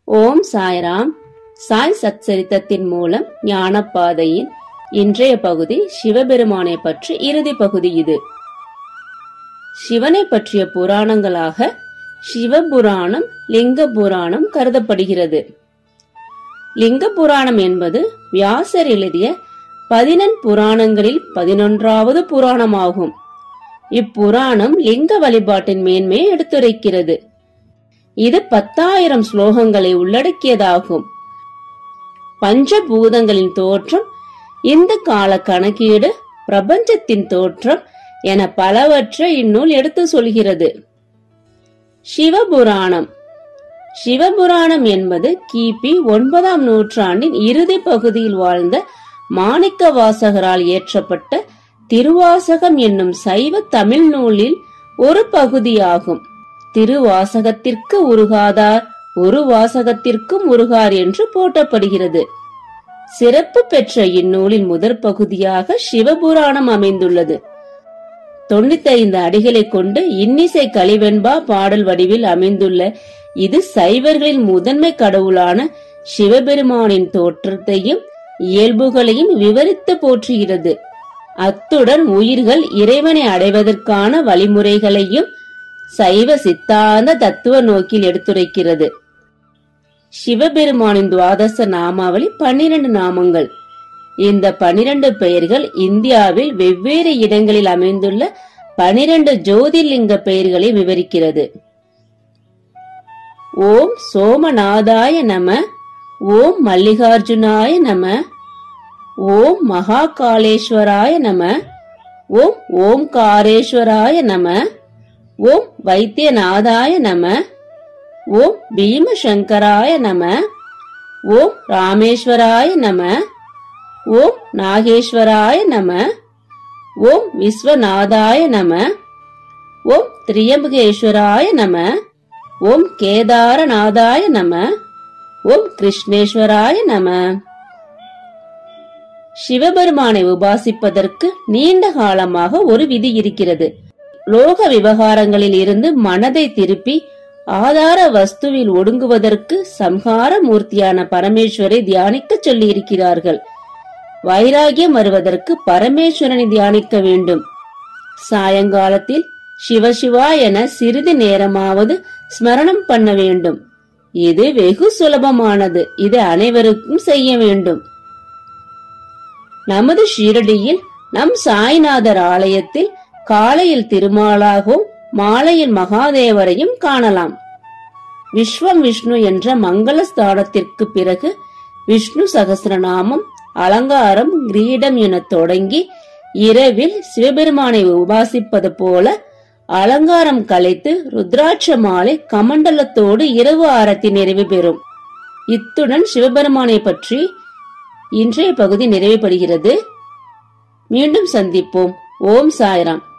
ஓம் சாய்ராம் சாய் சச்சரித்தத்தின் மூலம் ஞானப்பாதையின் இன்றைய பகுதி சிவபெருமானை பற்றி இறுதி பகுதி இது சிவனை பற்றிய புராணங்களாக சிவபுராணம் லிங்க புராணம் கருதப்படுகிறது லிங்க புராணம் என்பது வியாசர் எழுதிய பதினெண் புராணங்களில் பதினொன்றாவது புராணமாகும் இப்புராணம் லிங்க வழிபாட்டின் மேன்மையை எடுத்துரைக்கிறது இது பத்தாயிரம் ஸ்லோகங்களை உள்ளடக்கியதாகும் பஞ்சபூதங்களின் தோற்றம் இந்த கால கணக்கீடு பிரபஞ்சத்தின் தோற்றம் என பலவற்றை இந்நூல் எடுத்து சொல்கிறது சிவபுராணம் சிவபுராணம் என்பது கிபி ஒன்பதாம் நூற்றாண்டின் இறுதி பகுதியில் வாழ்ந்த மாணிக்க வாசகரால் இயற்றப்பட்ட திருவாசகம் என்னும் சைவ தமிழ் நூலில் ஒரு பகுதியாகும் திருவாசகத்திற்கு உருகாதார் ஒரு வாசகத்திற்கும் உருகார் என்று போற்றப்படுகிறது சிறப்பு பெற்ற இந்நூலின் முதற் பகுதியாக சிவபுராணம் அமைந்துள்ளது தொண்ணூத்தைந்து அடிகளை கொண்டு இன்னிசை கலிவெண்பா பாடல் வடிவில் அமைந்துள்ள இது சைவர்களின் முதன்மை கடவுளான சிவபெருமானின் தோற்றத்தையும் இயல்புகளையும் விவரித்து போற்றுகிறது அத்துடன் உயிர்கள் இறைவனை அடைவதற்கான வழிமுறைகளையும் சைவ சித்தாந்த தத்துவ நோக்கில் எடுத்துரைக்கிறது சிவபெருமானின் துவாதச நாமாவளி பன்னிரண்டு நாமங்கள் இந்த பனிரெண்டு பெயர்கள் இந்தியாவில் வெவ்வேறு இடங்களில் அமைந்துள்ள பனிரெண்டு ஜோதிர்லிங்க பெயர்களை விவரிக்கிறது ஓம் சோமநாதாய நம ஓம் மல்லிகார்ஜுனாய நம ஓம் மகாகாலேஸ்வராய நம ஓம் ஓம்காரேஸ்வராய நம ஓம் வைத்தியநாதாய நம ஓம் பீமசங்கராய நம ஓம் ராமேஸ்வராய நம ஓம் நாகேஸ்வராய நம ஓம் விஸ்வநாதாய நம ஓம் திரியம்பகேஸ்வராய நம ஓம் கேதாரநாதாய நம ஓம் கிருஷ்ணேஸ்வராய நம சிவபெருமானை உபாசிப்பதற்கு நீண்ட காலமாக ஒரு விதி இருக்கிறது லோக விவகாரங்களில் இருந்து மனதை திருப்பி ஆதார வஸ்துவில் ஒடுங்குவதற்கு சம்ஹார மூர்த்தியான பரமேஸ்வரை தியானிக்க சொல்லி இருக்கிறார்கள் வைராகியம் வருவதற்கு பரமேஸ்வரனை தியானிக்க வேண்டும் சாயங்காலத்தில் சிவசிவா என சிறிது நேரமாவது ஸ்மரணம் பண்ண வேண்டும் இது வெகு சுலபமானது இது அனைவருக்கும் செய்ய வேண்டும் நமது ஷீரடியில் நம் சாய்நாதர் ஆலயத்தில் காலையில் திருமாலாகவும் மாலையில் மகாதேவரையும் காணலாம் விஸ்வம் விஷ்ணு என்ற மங்கள ஸ்தானத்திற்கு பிறகு விஷ்ணு சகசிரநாமம் அலங்காரம் கிரீடம் என தொடங்கி இரவில் சிவபெருமானை உபாசிப்பது போல அலங்காரம் கலைத்து ருத்ராட்ச மாலை கமண்டலத்தோடு இரவு ஆரத்தி நிறைவு பெறும் இத்துடன் சிவபெருமானை பற்றி இன்றைய பகுதி நிறைவு பெறுகிறது மீண்டும் சந்திப்போம் ஓம் சாய்ராம்